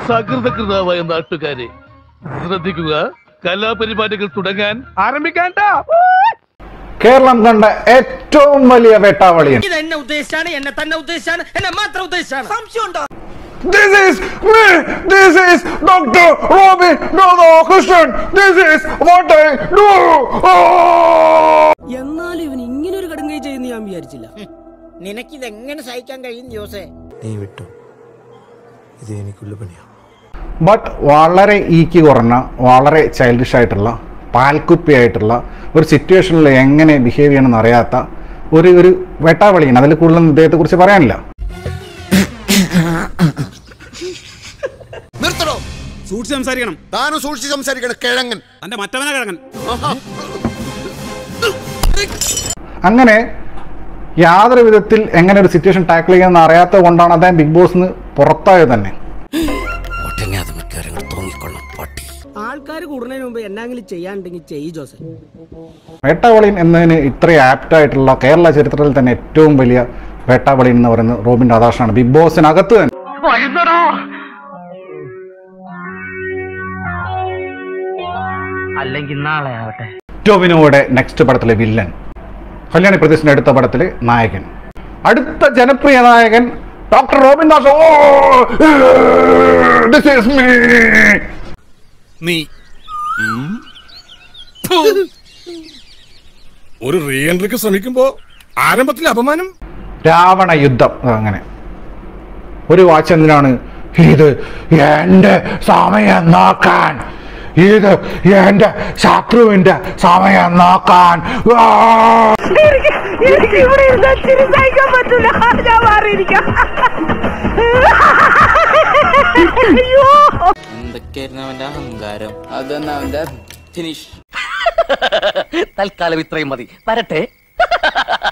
സകൃതകൃതാവായ നാട്ടുകാരെ ശ്രദ്ധിക്കുക കലാപരിപാടികൾ തുടങ്ങാൻ ആരംഭിക്കാൻ കേരളം കണ്ട ഏറ്റവും വലിയ വേട്ടാവളിയൻ ഇത് എന്നെ ഉദ്ദേശിച്ചാണ് എന്നെ തന്നെ ഉദ്ദേശിച്ചാണ് എന്നെ മാത്രം ഉദ്ദേശിച്ചാണ് സംശയമുണ്ടോ This is me. This is Dr. Robin Radhakrishnan. This is what I do. Oh! എന്നാലും ഇവൻ ഇങ്ങനെ ഒരു കടുങ്കൈ ചെയ്യുന്ന ഞാൻ വിചാരിച്ചില്ല നിനക്കിതെങ്ങനെ സഹിക്കാൻ കഴിയും ജോസേ നീ വിട്ടു ഇത് എനിക്കുള്ള പണിയാണ് ബട്ട് വളരെ ഈക്ക് കുറഞ്ഞ വളരെ ചൈൽഡിഷ് ആയിട്ടുള്ള പാൽക്കുപ്പിയായിട്ടുള്ള ഒരു സിറ്റുവേഷനിൽ എങ്ങനെ ബിഹേവ് ചെയ്യണമെന്ന് അറിയാത്ത ഒരു ഒരു വെട്ടാവളിയാണ് അതിൽ കൂടുതൽ ഇദ്ദേഹത്തെ കുറിച്ച് പറയാനില്ല നിർത്തണോ സൂക്ഷിച്ച് സംസാരിക്കണം താനും സൂക്ഷിച്ച് സംസാരിക്കണം കിഴങ്ങൻ തന്റെ മറ്റവനെ കിഴങ്ങൻ അങ്ങനെ യാതൊരു വിധത്തിൽ എങ്ങനെ ഒരു സിറ്റുവേഷൻ ടാക്കിൾ ചെയ്യാമെന്ന് അറിയാത്തത് കൊണ്ടാണ് അദ്ദേഹം ബിഗ് ബോസിന് പുറത്തായത് തന്നെ ആൾക്കാർ കൂടുന്നതിന് മുമ്പ് എന്നാങ്കിലും ചെയ്യാനുണ്ടെങ്കിൽ ചെയ്യ് ജോസെ വേട്ടാവളിയൻ എന്നതിന് ഇത്രയും ആപ്റ്റ് ആയിട്ടുള്ള കേരള ചരിത്രത്തിൽ തന്നെ ഏറ്റവും വലിയ വേട്ടാവളിയൻ എന്ന് പറയുന്നത് റോബിൻ രാധാകൃഷ്ണനാണ് ബിഗ് ബോസിനകത്ത് തന്നെ അല്ലെങ്കിൽ നാളെ ആവട്ടെ ടോവിനോയുടെ നെക്സ്റ്റ് പടത്തിലെ വില്ലൻ കല്യാണി പ്രദേശിന്റെ അടുത്ത പടത്തിലെ നായകൻ അടുത്ത ജനപ്രിയ നായകൻ doctor Robin Das oh this is me നീ ഒരു റീ എൻട്രിക്ക് ശ്രമിക്കുമ്പോ ആരംഭത്തിലെ അപമാനം രാവണ യുദ്ധം അങ്ങനെ ഒരു വാച്ച് എന്തിനാണ് ഇത് എന്റെ സമയം നോക്കാൻ ഇത് എന്റെ ശത്രുവിന്റെ സമയം നോക്കാൻ ആ! എനിക്ക് ഇവിടെ ഇരുന്ന് ചിരി സഹിക്കാൻ പറ്റില്ല ഞാൻ മാറിയിരിക്കാം അയ്യോ എന്തൊക്കെയായിരുന്നു അവന്റെ അഹങ്കാരം അതന്നെ അവന്റെ ഫിനിഷ് തൽക്കാലം ഇത്രയും മതി വരട്ടെ